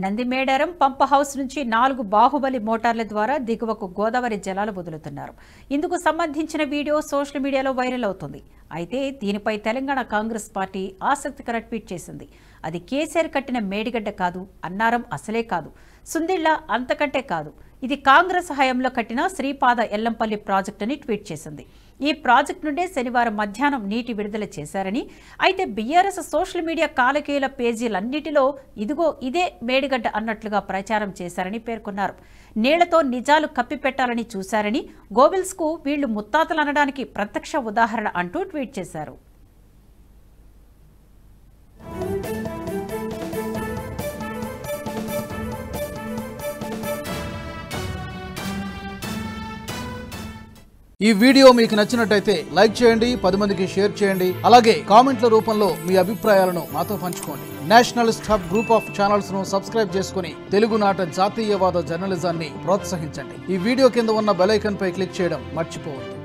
Nandimedaram pump house నుంచి నాలుగు బాహుబలి మోటార్ల ద్వారా దిగువకు గోదావరి జలాలు వదులుతున్నారు ఇందుకు సంబంధించిన వీడియో సోషల్ మీడియాలో వైరల్ అవుతుంది అయితే దీనిపై తెలంగాణ కాంగ్రెస్ పార్టీ ఆసక్తికర ట్వీట్ చేసింది అది కేసీఆర్ కట్టిన మేడిగడ్డ కాదు అన్నారం అసలే కాదు సుందిళ్ల అంతకంటే కాదు ఇది కాంగ్రెస్ హయాంలో కట్టిన శ్రీపాద ఎల్లంపల్లి ప్రాజెక్ట్ అని ట్వీట్ చేసింది ఈ ప్రాజెక్టు నుండే శనివారం మధ్యాహ్నం నీటి విడుదల చేశారని అయితే బీఆర్ఎస్ సోషల్ మీడియా కాలకీల పేజీలన్నిటిలో ఇదిగో ఇదే మేడిగడ్డ అన్నట్లుగా ప్రచారం చేశారని పేర్కొన్నారు నీళ్లతో నిజాలు కప్పిపెట్టాలని చూశారని గోవిల్స్కు వీళ్లు ముత్తాతలు అనడానికి ప్రత్యక్ష ఉదాహరణ అంటూ ట్వీట్ చేశారు ఈ వీడియో మీకు నచ్చినట్టయితే లైక్ చేయండి పది మందికి షేర్ చేయండి అలాగే కామెంట్ల రూపంలో మీ అభిప్రాయాలను మాతో పంచుకోండి nationalist hub group of channels ను సబ్స్క్రైబ్ చేసుకుని తెలుగునాట జాతీయవాద జర్నలిజాన్ని ప్రోత్సహించండి ఈ వీడియో కింద ఉన్న బెల్ ఐకాన్ పై క్లిక్ చేయడం మర్చిపోవద్దు